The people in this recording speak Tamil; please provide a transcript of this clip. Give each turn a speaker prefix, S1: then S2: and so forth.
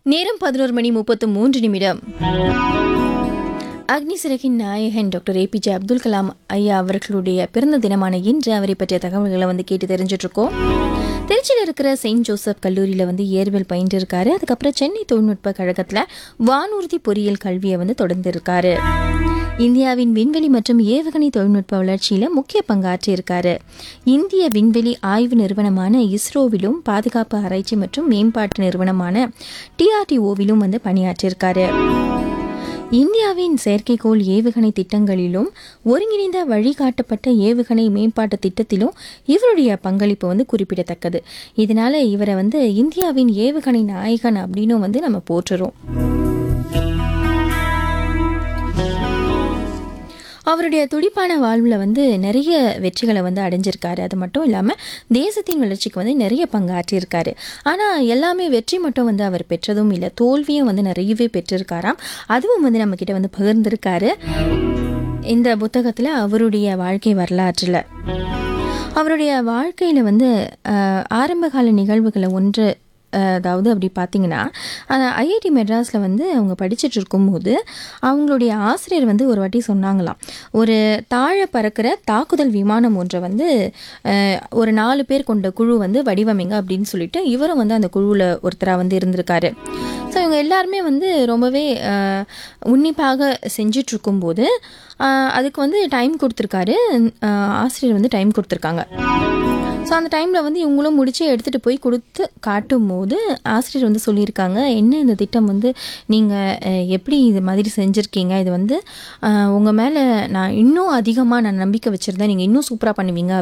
S1: நேரம் பதினோரு மணி முப்பத்து மூன்று நிமிடம் அக்னி சிறகின் நாயகன் டாக்டர் ஏபிஜே அப்துல் கலாம் ஐயா அவர்களுடைய பிறந்த தினமான இன்று அவரை பற்றிய தகவல்களை வந்து கேட்டு தெரிஞ்சுட்டு இருக்கோம் திருச்சியில் இருக்கிற செயின்ட் ஜோசப் கல்லூரியில் வந்து இயற்பியல் பயின்று இருக்காரு அதுக்கப்புறம் சென்னை தொழில்நுட்ப கழகத்தில் வானூர்தி பொறியியல் கல்வியை வந்து தொடர்ந்து இருக்காரு இந்தியாவின் விண்வெளி மற்றும் ஏவுகணை தொழில்நுட்ப வளர்ச்சியில் முக்கிய பங்காற்றி இருக்காரு இந்திய விண்வெளி ஆய்வு நிறுவனமான இஸ்ரோவிலும் பாதுகாப்பு ஆராய்ச்சி மற்றும் மேம்பாட்டு நிறுவனமான டிஆர்டிஓவிலும் வந்து பணியாற்றியிருக்காரு இந்தியாவின் செயற்கைக்கோள் ஏவுகணை திட்டங்களிலும் ஒருங்கிணைந்த வழிகாட்டப்பட்ட ஏவுகணை மேம்பாட்டு திட்டத்திலும் இவருடைய பங்களிப்பு வந்து குறிப்பிடத்தக்கது இதனால இவரை வந்து இந்தியாவின் ஏவுகணை நாயகன் அப்படின்னு வந்து நம்ம போற்றுறோம் அவருடைய துடிப்பான வாழ்வில் வந்து நிறைய வெற்றிகளை வந்து அடைஞ்சிருக்காரு அது மட்டும் இல்லாமல் தேசத்தின் வளர்ச்சிக்கு வந்து நிறைய பங்காற்றியிருக்காரு ஆனால் எல்லாமே வெற்றி மட்டும் வந்து அவர் பெற்றதும் இல்லை தோல்வியும் வந்து நிறையவே பெற்றிருக்காராம் அதுவும் வந்து நம்மக்கிட்ட வந்து பகிர்ந்திருக்காரு இந்த புத்தகத்தில் அவருடைய வாழ்க்கை வரலாற்றில் அவருடைய வாழ்க்கையில் வந்து அஹ், ஆரம்பகால நிகழ்வுகளை ஒன்று அஹ், அதாவது அப்படி பார்த்தீங்கன்னா ஐஐடி மெட்ராஸில் வந்து அவங்க படிச்சுட்டு இருக்கும்போது அவங்களுடைய ஆசிரியர் வந்து ஒரு வாட்டி சொன்னாங்களாம் ஒரு தாழ பறக்கிற தாக்குதல் விமானம் ஒன்றை வந்து அஹ், ஒரு நாலு பேர் கொண்ட குழு வந்து வடிவமைங்க அப்படின்னு சொல்லிட்டு இவரும் வந்து அந்த குழுவில் ஒருத்தராக வந்து இருந்திருக்காரு ஸோ இவங்க எல்லாருமே வந்து ரொம்பவே அஹ், உன்னிப்பாக செஞ்சுட்டு இருக்கும்போது அஹ், அதுக்கு வந்து டைம் கொடுத்துருக்காரு அஹ், ஆசிரியர் வந்து டைம் கொடுத்துருக்காங்க ஸோ அந்த டைமில் வந்து இவங்களும் முடிச்சு எடுத்துகிட்டு போய் கொடுத்து காட்டும் போது ஆசிரியர் வந்து சொல்லியிருக்காங்க என்ன இந்த திட்டம் வந்து நீங்கள் எப்படி இது மாதிரி செஞ்சுருக்கீங்க இது வந்து உங்கள் மேலே நான் இன்னும் அதிகமாக நான் நம்பிக்கை வச்சுருந்தேன் நீங்கள் இன்னும் சூப்பராக பண்ணுவீங்க